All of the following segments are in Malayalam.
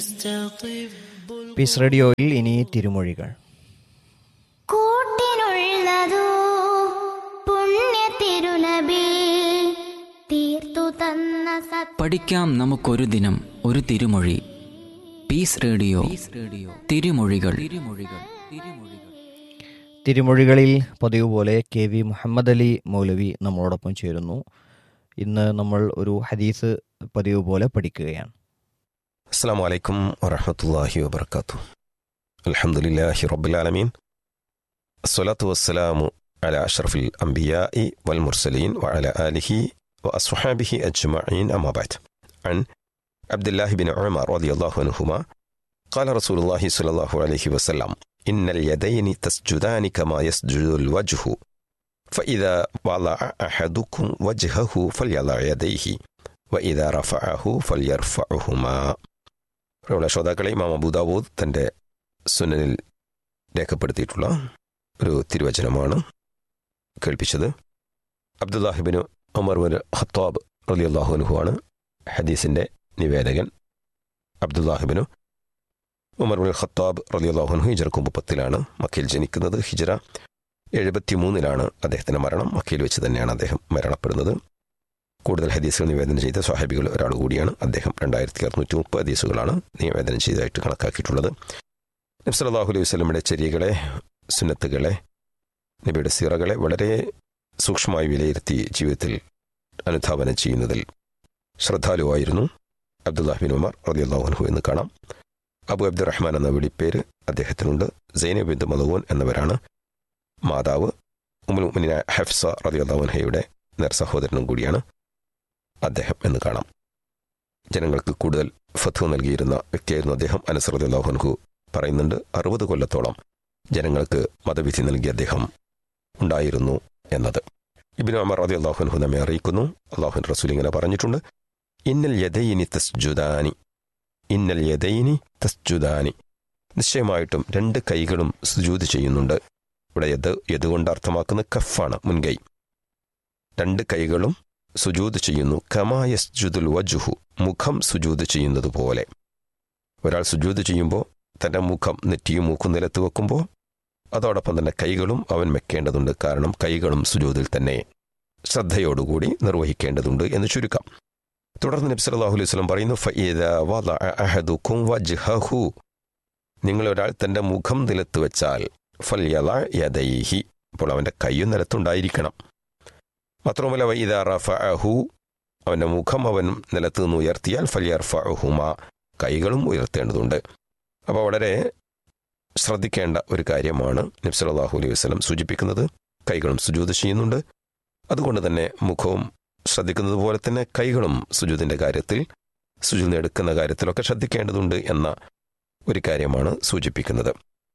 പീസ് റേഡിയോയിൽ ഇനി തിരുമൊഴികൾ കൂട്ടിനുള്ളതോ പുണ്യ തിരുനബി തീർത്തു തന്ന സത് പഠിക്കാം നമുക്കൊരു ദിനം ഒരു തിരുമൊഴി പീസ് റേഡിയോ റേഡിയോ തിരുമൊഴികൾ തിരുമൊഴികൾ തിരുമൊഴികൾ തിരുമൊഴികളിൽ പതിവ് പോലെ കെ വി മുഹമ്മദ് അലി മൗലവി നമ്മളോടൊപ്പം ചേരുന്നു ഇന്ന് നമ്മൾ ഒരു ഹദീസ് പതിവ് പോലെ പഠിക്കുകയാണ് السلام عليكم ورحمة الله وبركاته الحمد لله رب العالمين الصلاة والسلام على أشرف الأنبياء والمرسلين وعلى آله وأصحابه أجمعين أما بعد عن عبد الله بن عمر رضي الله عنهما قال رسول الله صلى الله عليه وسلم إن اليدين تسجدان كما يسجد الوجه فإذا وضع أحدكم وجهه فليضع يديه وإذا رفعه فليرفعهما പ്രിയമുള്ള ശ്രോതാക്കളെ ഇമാം അബൂദാവൂദ് തൻ്റെ സുനനിൽ രേഖപ്പെടുത്തിയിട്ടുള്ള ഒരു തിരുവചനമാണ് കേൾപ്പിച്ചത് അബ്ദുല്ലാഹിബിന് ഉമർ ബിൻ ഖത്താബ് റലി അള്ളാഹുനുഹുവാണ് ഹദീസിൻ്റെ നിവേദകൻ അബ്ദുല്ലാഹിബിനു ഉമർ ബിൻ ഖത്താബ് റലി അള്ളാഹുനുഹു ഹിജറക്ക് മുപ്പത്തിലാണ് മക്കയിൽ ജനിക്കുന്നത് ഹിജറ എഴുപത്തി മൂന്നിലാണ് അദ്ദേഹത്തിൻ്റെ മരണം മക്കയിൽ വെച്ച് തന്നെയാണ് അദ്ദേഹം മരണപ്പെടുന്നത് കൂടുതൽ ഹദീസുകൾ നിവേദനം ചെയ്ത സ്വഹാബികൾ ഒരാൾ കൂടിയാണ് അദ്ദേഹം രണ്ടായിരത്തി അറുന്നൂറ്റി മുപ്പത് ഹദീസുകളാണ് നിവേദനം ചെയ്തതായിട്ട് കണക്കാക്കിയിട്ടുള്ളത് നബ്സലാഹു അലൈഹി വസ്ലമിയുടെ ചര്യകളെ സുന്നത്തുകളെ നബിയുടെ സിറകളെ വളരെ സൂക്ഷ്മമായി വിലയിരുത്തി ജീവിതത്തിൽ അനുധാവനം ചെയ്യുന്നതിൽ ശ്രദ്ധാലുവായിരുന്നു അബ്ദുല്ലാഹിബിൻ ഉമർ റതിയല്ലാഹുൻഹു എന്ന് കാണാം അബു അബ്ദുറഹ്മാൻ എന്ന വിളിപ്പേര് അദ്ദേഹത്തിനുണ്ട് സൈനബിന്ദ് മലവൂൻ എന്നവരാണ് മാതാവ് ഉമുൽ മുനിന ഹഫ്സ റതിയല്ലാഹുൻഹയുടെ നേർ സഹോദരനും കൂടിയാണ് അദ്ദേഹം എന്ന് കാണാം ജനങ്ങൾക്ക് കൂടുതൽ ഫത്വ നൽകിയിരുന്ന വ്യക്തിയായിരുന്നു അദ്ദേഹം അനസറദ് അള്ളാഹുൻഹു പറയുന്നുണ്ട് അറുപത് കൊല്ലത്തോളം ജനങ്ങൾക്ക് മതവിധി നൽകിയ അദ്ദേഹം ഉണ്ടായിരുന്നു എന്നത് ഇബിന് അമർ റതി അള്ളാഹുൻഹു നമ്മെ അറിയിക്കുന്നു അള്ളാഹുൻ റസൂൽ ഇങ്ങനെ പറഞ്ഞിട്ടുണ്ട് ഇന്നൽ യദൈനി തസ്ജുദാനി ഇന്നൽ യദൈനി തസ്ജുദാനി നിശ്ചയമായിട്ടും രണ്ട് കൈകളും സുജൂത് ചെയ്യുന്നുണ്ട് ഇവിടെ യദ് യദ് കൊണ്ട് അർത്ഥമാക്കുന്ന കഫാണ് മുൻകൈ രണ്ട് കൈകളും സുജൂത് ചെയ്യുന്നു കമായസ്ജുദുൽ വജുഹു മുഖം സുജൂത് ചെയ്യുന്നത് പോലെ ഒരാൾ സുജൂത് ചെയ്യുമ്പോൾ തൻ്റെ മുഖം നെറ്റിയും മൂക്കും നിലത്ത് വെക്കുമ്പോൾ അതോടൊപ്പം തന്നെ കൈകളും അവൻ വെക്കേണ്ടതുണ്ട് കാരണം കൈകളും സുജൂതിൽ തന്നെ ശ്രദ്ധയോടുകൂടി നിർവഹിക്കേണ്ടതുണ്ട് എന്ന് ചുരുക്കാം തുടർന്ന് നബി സല്ലല്ലാഹു അലൈഹി വസല്ലം പറയുന്നു ഫഇദ വദഅ അഹദുക്കും വജ്ഹഹു നിങ്ങൾ ഒരാൾ തൻ്റെ മുഖം നിലത്ത് വെച്ചാൽ ഫൽയദ യദൈഹി അപ്പോൾ അവൻ്റെ കൈയും നിലത്തുണ്ടായിരിക്കണം മാത്രവുമല്ല വൈദ റഫഅഹു അവൻ്റെ മുഖം അവൻ നിലത്ത് നിന്ന് ഉയർത്തിയാൽ ഫലിയർഫഅഹുമ കൈകളും ഉയർത്തേണ്ടതുണ്ട് അപ്പോൾ വളരെ ശ്രദ്ധിക്കേണ്ട ഒരു കാര്യമാണ് നബ്സലാഹു അലൈഹി വസ്ലം സൂചിപ്പിക്കുന്നത് കൈകളും സുജൂത് ചെയ്യുന്നുണ്ട് അതുകൊണ്ട് തന്നെ മുഖവും ശ്രദ്ധിക്കുന്നത് പോലെ തന്നെ കൈകളും സുജൂതിൻ്റെ കാര്യത്തിൽ സുജൂതിന് എടുക്കുന്ന കാര്യത്തിലൊക്കെ ശ്രദ്ധിക്കേണ്ടതുണ്ട് എന്ന ഒരു കാര്യമാണ് സൂചിപ്പിക്കുന്നത്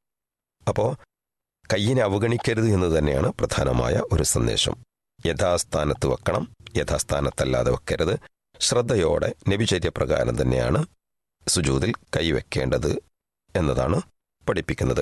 അപ്പോൾ കയ്യിനെ അവഗണിക്കരുത് എന്ന് തന്നെയാണ് പ്രധാനമായ ഒരു സന്ദേശം യഥാസ്ഥാനത്ത് വെക്കണം യഥാസ്ഥാനത്തല്ലാതെ വെക്കരുത് ശ്രദ്ധയോടെ നബിചര്യപ്രകാരം തന്നെയാണ് സുജൂതിൽ കൈവെക്കേണ്ടത് എന്നതാണ് പഠിപ്പിക്കുന്നത്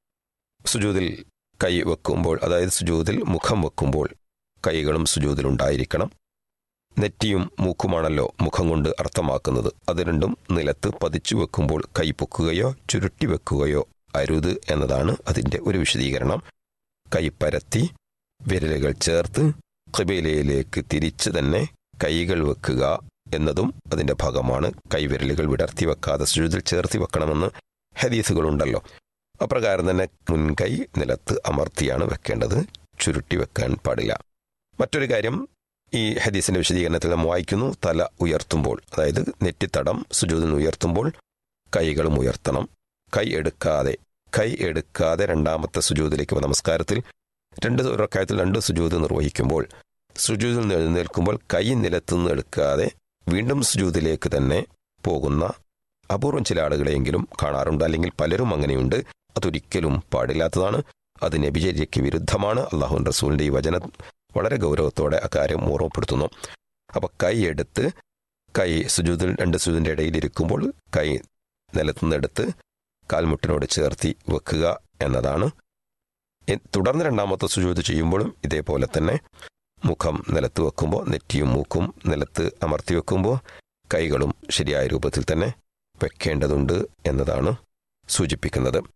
സുജൂതിൽ കൈ വെക്കുമ്പോൾ അതായത് സുജൂതിൽ മുഖം വെക്കുമ്പോൾ കൈകളും സുജൂതിലുണ്ടായിരിക്കണം നെറ്റിയും മൂക്കുമാണല്ലോ മുഖം കൊണ്ട് അർത്ഥമാക്കുന്നത് അത് രണ്ടും നിലത്ത് പതിച്ചു വെക്കുമ്പോൾ കൈ പൊക്കുകയോ ചുരുട്ടി വെക്കുകയോ അരുത് എന്നതാണ് അതിൻ്റെ ഒരു വിശദീകരണം കൈ പരത്തി വിരലുകൾ ചേർത്ത് ഖിബയിലയിലേക്ക് തിരിച്ച് തന്നെ കൈകൾ വെക്കുക എന്നതും അതിന്റെ ഭാഗമാണ് കൈവിരലുകൾ വിടർത്തി വെക്കാതെ സുഴുതിൽ ചേർത്തി വെക്കണമെന്ന് ഹദീസുകളുണ്ടല്ലോ അപ്രകാരം തന്നെ മുൻകൈ നിലത്ത് അമർത്തിയാണ് വെക്കേണ്ടത് ചുരുട്ടി വെക്കാൻ പാടില്ല മറ്റൊരു കാര്യം ഈ ഹദീസിന്റെ വിശദീകരണത്തിൽ നാം വായിക്കുന്നു തല ഉയർത്തുമ്പോൾ അതായത് നെറ്റിത്തടം സുജൂതിൽ ഉയർത്തുമ്പോൾ കൈകളും ഉയർത്തണം കൈ എടുക്കാതെ കൈ എടുക്കാതെ രണ്ടാമത്തെ സുജൂതിലേക്ക് നമസ്കാരത്തിൽ രണ്ട് റക്കായത്തിൽ രണ്ട് സുജൂത് നിർവഹിക്കുമ്പോൾ സുജൂതിൽ നിന്ന് എഴുന്നേൽക്കുമ്പോൾ കൈ നിലത്തുനിന്ന് എടുക്കാതെ വീണ്ടും സുജൂതിലേക്ക് തന്നെ പോകുന്ന അപൂർവം ചില ആളുകളെയെങ്കിലും കാണാറുണ്ട് അല്ലെങ്കിൽ പലരും അങ്ങനെയുണ്ട് അതൊരിക്കലും പാടില്ലാത്തതാണ് അത് നബിചര്യയ്ക്ക് വിരുദ്ധമാണ് അള്ളാഹു റസൂലിന്റെ ഈ വചനം വളരെ ഗൗരവത്തോടെ അക്കാര്യം ഓർമ്മപ്പെടുത്തുന്നു അപ്പൊ കൈ എടുത്ത് കൈ സുജൂതിൽ രണ്ട് സുജൂതിന്റെ ഇടയിൽ ഇരിക്കുമ്പോൾ കൈ നിലത്തുനിന്നെടുത്ത് കാൽമുട്ടിനോട് ചേർത്തി വെക്കുക എന്നതാണ് തുടർന്ന് രണ്ടാമത്തെ സുജൂത് ചെയ്യുമ്പോഴും ഇതേപോലെ തന്നെ മുഖം നിലത്ത് വെക്കുമ്പോൾ നെറ്റിയും മൂക്കും നിലത്ത് അമർത്തി വെക്കുമ്പോൾ കൈകളും ശരിയായ രൂപത്തിൽ തന്നെ വെക്കേണ്ടതുണ്ട് എന്നതാണ് സൂചിപ്പിക്കുന്നത്